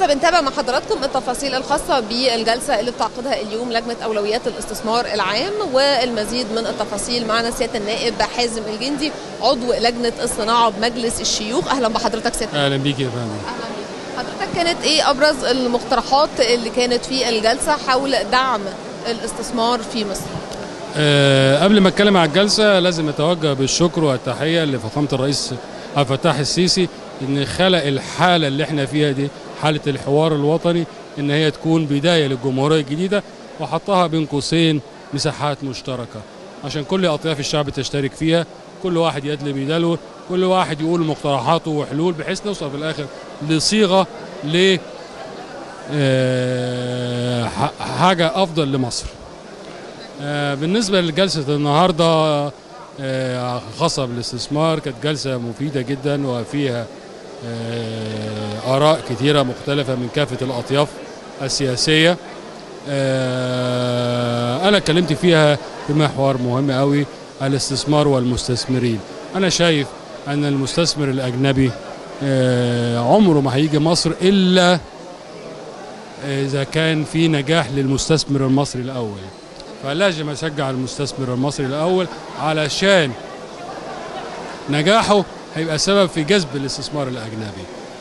لسه بنتابع مع حضراتكم التفاصيل الخاصة بالجلسة اللي بتعقدها اليوم لجنة أولويات الاستثمار العام والمزيد من التفاصيل معنا سيادة النائب حازم الجندي عضو لجنة الصناعة بمجلس الشيوخ أهلا بحضرتك سيادة اهلا بيك يا فندم أهلا بيك. حضرتك كانت إيه أبرز المقترحات اللي كانت في الجلسة حول دعم الاستثمار في مصر؟ أه قبل ما اتكلم على الجلسه لازم اتوجه بالشكر والتحيه لفخامه الرئيس عبد الفتاح السيسي ان خلق الحاله اللي احنا فيها دي حاله الحوار الوطني ان هي تكون بدايه للجمهوريه الجديده وحطها بين قوسين مساحات مشتركه عشان كل اطياف الشعب تشترك فيها كل واحد يدلي بيدلو كل واحد يقول مقترحاته وحلول بحيث نوصل في الاخر لصيغه ل آه، ح- حاجه افضل لمصر آه، بالنسبة لجلسة النهاردة آه، خاصة بالاستثمار كانت جلسة مفيدة جدا وفيها آه، آراء كثيرة مختلفة من كافة الأطياف السياسية آه، أنا اتكلمت فيها في محور مهم قوي الاستثمار والمستثمرين أنا شايف أن المستثمر الأجنبي آه، عمره ما هيجي مصر إلا إذا كان في نجاح للمستثمر المصري الأول فلازم اشجع المستثمر المصري الاول علشان نجاحه هيبقى سبب في جذب الاستثمار الاجنبي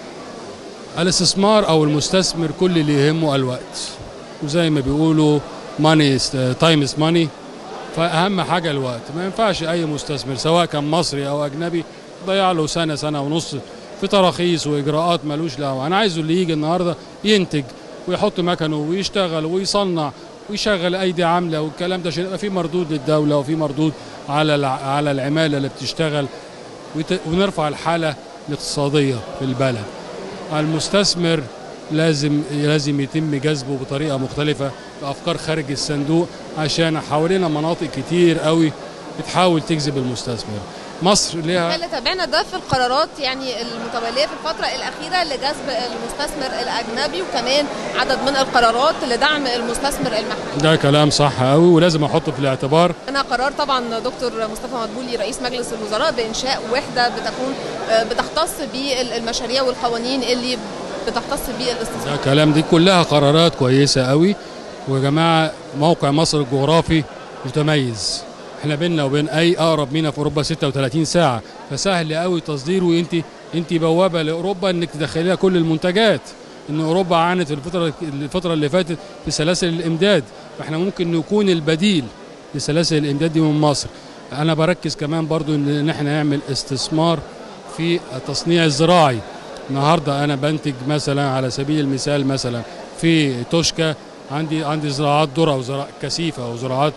الاستثمار او المستثمر كل اللي يهمه الوقت وزي ما بيقولوا ماني تايم از ماني فاهم حاجه الوقت ما ينفعش اي مستثمر سواء كان مصري او اجنبي ضيع له سنه سنه ونص في تراخيص واجراءات ملوش دعوه انا عايزه اللي يجي النهارده ينتج ويحط مكنه ويشتغل ويصنع ويشغل ايدي عامله والكلام ده عشان يبقى في مردود للدوله وفي مردود على الع- على العماله اللي بتشتغل وت- ونرفع الحاله الاقتصاديه في البلد. المستثمر لازم لازم يتم جذبه بطريقه مختلفه بافكار خارج الصندوق عشان حوالينا مناطق كتير قوي بتحاول تجذب المستثمر. مصر ليها اللي تابعنا ده في القرارات يعني المتواليه في الفتره الاخيره لجذب المستثمر الاجنبي وكمان عدد من القرارات لدعم المستثمر المحلي. ده كلام صح قوي ولازم احطه في الاعتبار هنا قرار طبعا دكتور مصطفى مدبولي رئيس مجلس الوزراء بانشاء وحده بتكون آه، بتختص بالمشاريع والقوانين اللي بتختص بالاستثمار. ده كلام دي كلها قرارات كويسة قوي ويا جماعة موقع مصر الجغرافي متميز احنا بيننا وبين اي اقرب مينا في اوروبا 36 ساعة فسهل قوي تصديره وانت انت بوابة لاوروبا انك تدخليها كل المنتجات ان اوروبا عانت في الفترة الفترة اللي فاتت في سلاسل الامداد فاحنا ممكن نكون البديل لسلاسل الامداد دي من مصر انا بركز كمان برضو ان احنا نعمل استثمار في التصنيع الزراعي النهارده انا بنتج مثلا على سبيل المثال مثلا في توشكا عندي عندي زراعات ذره وزراعات كثيفه وزراعات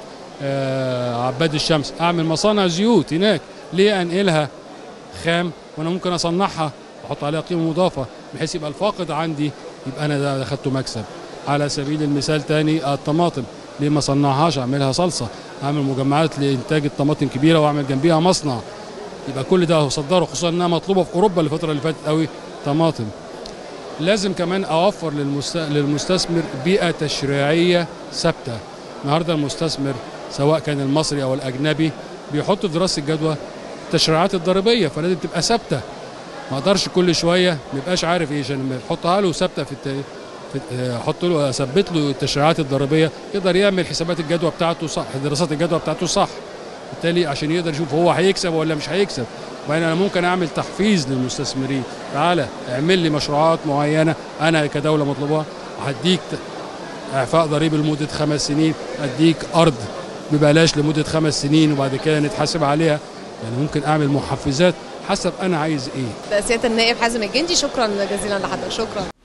آه عباد الشمس اعمل مصانع زيوت هناك ليه انقلها خام وانا ممكن اصنعها واحط عليها قيمه مضافه بحيث يبقى الفاقد عندي يبقى انا ده اخدته مكسب على سبيل المثال تاني الطماطم ليه ما اصنعهاش اعملها صلصه اعمل مجمعات لانتاج الطماطم كبيره واعمل جنبيها مصنع يبقى كل ده هصدره خصوصا انها مطلوبه في اوروبا الفتره اللي فاتت قوي طماطم لازم كمان اوفر للمست... للمستثمر بيئه تشريعيه ثابته النهارده المستثمر سواء كان المصري او الاجنبي بيحط في دراسه الجدوى التشريعات الضريبيه فلازم تبقى ثابته ما اقدرش كل شويه ما يبقاش عارف ايه عشان احطها له ثابته في, الت... في آه، احط له اثبت له التشريعات الضريبيه يقدر يعمل حسابات الجدوى بتاعته صح دراسات الجدوى بتاعته صح بالتالي عشان يقدر يشوف هو هيكسب ولا مش هيكسب وبعدين انا ممكن اعمل تحفيز للمستثمرين تعالى اعمل لي مشروعات معينه انا كدوله مطلوبها هديك ت- اعفاء ضريبي لمده خمس سنين اديك ارض ببلاش لمده خمس سنين وبعد كده نتحاسب عليها يعني ممكن اعمل محفزات حسب انا عايز ايه سياده النائب حازم الجندي شكرا جزيلا لحضرتك شكرا.